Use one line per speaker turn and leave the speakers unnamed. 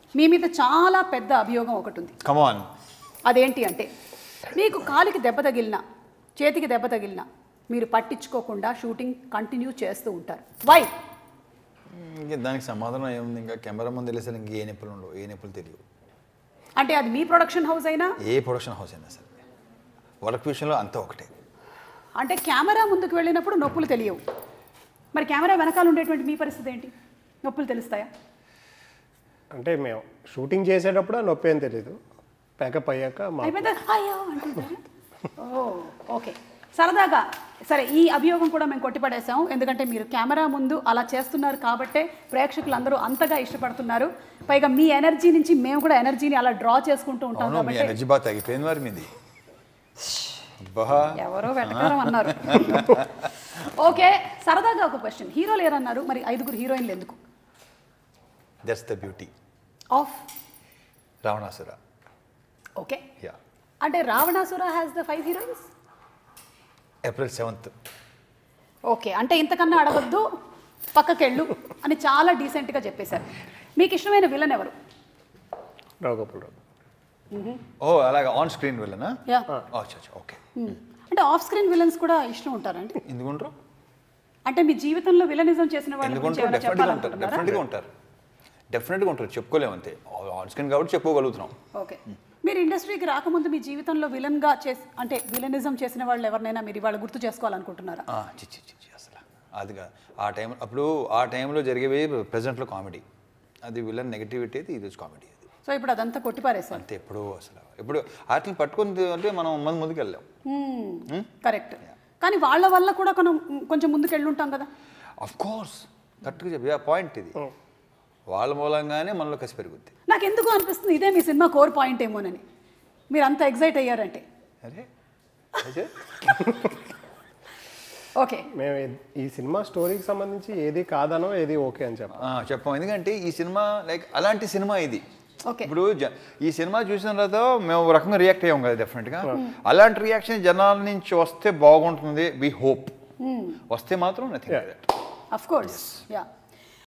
మీ మీద చాలా పెద్ద అభియోగం ఒకటి ఉంది
కమాన్
అదేంటి అంటే మీకు కాలికి దెబ్బ తగిలినా చేతికి దెబ్బ తగిలినా మీరు పట్టించుకోకుండా షూటింగ్ కంటిన్యూ చేస్తూ ఉంటారు వై
ఇంకా దానికి సమాధానం ఏముంది ఇంకా కెమెరా ముందు వెళ్ళేసరి ఇంక ఏ నొప్పులు ఉండవు ఏ నొప్పులు తెలియవు
అంటే అది మీ ప్రొడక్షన్ హౌస్ అయినా
ఏ ప్రొడక్షన్ హౌస్ అయినా సరే వర్క్ విషయంలో అంతా ఒకటే
అంటే కెమెరా ముందుకు వెళ్ళినప్పుడు నొప్పులు తెలియవు మరి కెమెరా వెనకాల ఉండేటువంటి మీ పరిస్థితి ఏంటి నొప్పులు తెలుస్తాయా
అంటే మేము షూటింగ్ చేసేటప్పుడు ఆ నొప్పి ఏం తెలియదు ప్యాకప్ అయ్యాక మా
అయిపోయిందా అయ్యో అంటుంటారా ఓ ఓకే సరదాగా సరే ఈ అభియోగం కూడా మేము కొట్టిపడేసాం ఎందుకంటే మీరు కెమెరా ముందు అలా చేస్తున్నారు కాబట్టే ప్రేక్షకులందరూ అంతగా ఇష్టపడుతున్నారు పైగా మీ ఎనర్జీ నుంచి మేము కూడా ఎనర్జీని అలా డ్రా చేసుకుంటూ ఉంటాం
అవును మీ
కాబట్టి
ఎనర్జీ బాగా తగ్గిపోయింది మరి మీది అబ్బా
ఎవరో వెటకారం అన్నారు ఓకే సరదాగా ఒక క్వశ్చన్ హీరోలు ఏరన్నారు మరి ఐదుగురు హీరోయిన్లు ఎందుకు
that's the beauty
of
Ravanasura
okay
yeah
అంటే Ravanasura has the five heroines
April seventh
okay అంటే ఇంతకన్నా అడగొద్దు పక్కకెళ్ళు అని చాలా డీసెంట్గా చెప్పేశారు మీకు ఇష్టమైన విలన్ ఎవరు
రావుగోపాల్ రావు
ఓ అలాగా ఆన్ స్క్రీన్ వెళ్ళనా
యా
అచ్చా ఓకే
అంటే ఆఫ్ స్క్రీన్ విలన్స్ కూడా ఇష్టం ఉంటారండి
ఎందుకుంటారు
అంటే మీ జీవితంలో విలనిజం చేసిన వాళ్ళ గురించి
ఎందుకుంటారు
ఏమైనా
డెఫినెట్గా ఉంటారు
చెప్పాలనుకుంటున్నారా
డెఫినెట్గా ఉంటారు డెఫినెట్గా ఉంటారు చెప్పుకోలేము అంతే ఆన్ స్క్రీన్ కాబట్టి చెప్పుకోగలుగుతున్నాం
ఓకే మీరు ఇండస్ట్రీకి రాకముందు మీ జీవితంలో విలన్గా చేసి అంటే విలనిజం చేసిన వాళ్ళు ఎవరినైనా మీరు ఇవాళ గుర్తు చేసుకోవాలనుకుంటున్నారా
ఆ, చి చి చి చి అసలు అది కాదు ఆ టైం అప్పుడు ఆ టైంలో జరిగేవి ప్రజెంట్లో కామెడీ అది విలన్ నెగిటివిటీ అది ఇది కామెడీ అది
సో ఇప్పుడు అదంతా కొట్టిపారేశారు
అంతే ఎప్పుడు అసలు ఇప్పుడు వాటిని పట్టుకుని అంటే మనం ముందు ముందుకు వెళ్ళాం
కరెక్ట్ కానీ వాళ్ళ వల్ల కూడా మనం కొంచెం ముందుకు వెళ్ళుంటాం కదా
అఫ్ కోర్స్ కరెక్ట్గా చెప్పి పాయింట్ ఇది వాళ్ళ మూలంగానే మనలో కసి పెరుగుద్ది
నాకు ఎందుకు అనిపిస్తుంది ఇదే మీ సినిమా కోర్ పాయింట్ ఏమోనని మీరు అంత ఎగ్జైట్ అయ్యారంటే
అరే అయితే
ఓకే
మేము ఈ- ఈ సినిమా స్టోరీకి సంబంధించి ఏది కాదనో ఏది ఓకే అని చెప్పాం
ఆ, చెప్పాం ఎందుకంటే ఈ సినిమా లైక్ అలాంటి సినిమా ఇది
ఓకే
ఇప్పుడు జ- ఈ సినిమా చూసిన తర్వాత మేము ఒక రకంగా రియాక్ట్ అయ్యాం కదా డెఫినెట్గా అలాంటి రియాక్షన్ జనాల నుంచి వస్తే బాగుంటుంది వి హోప్ వస్తే మాత్రం nothing
Yeah.
Of course yeah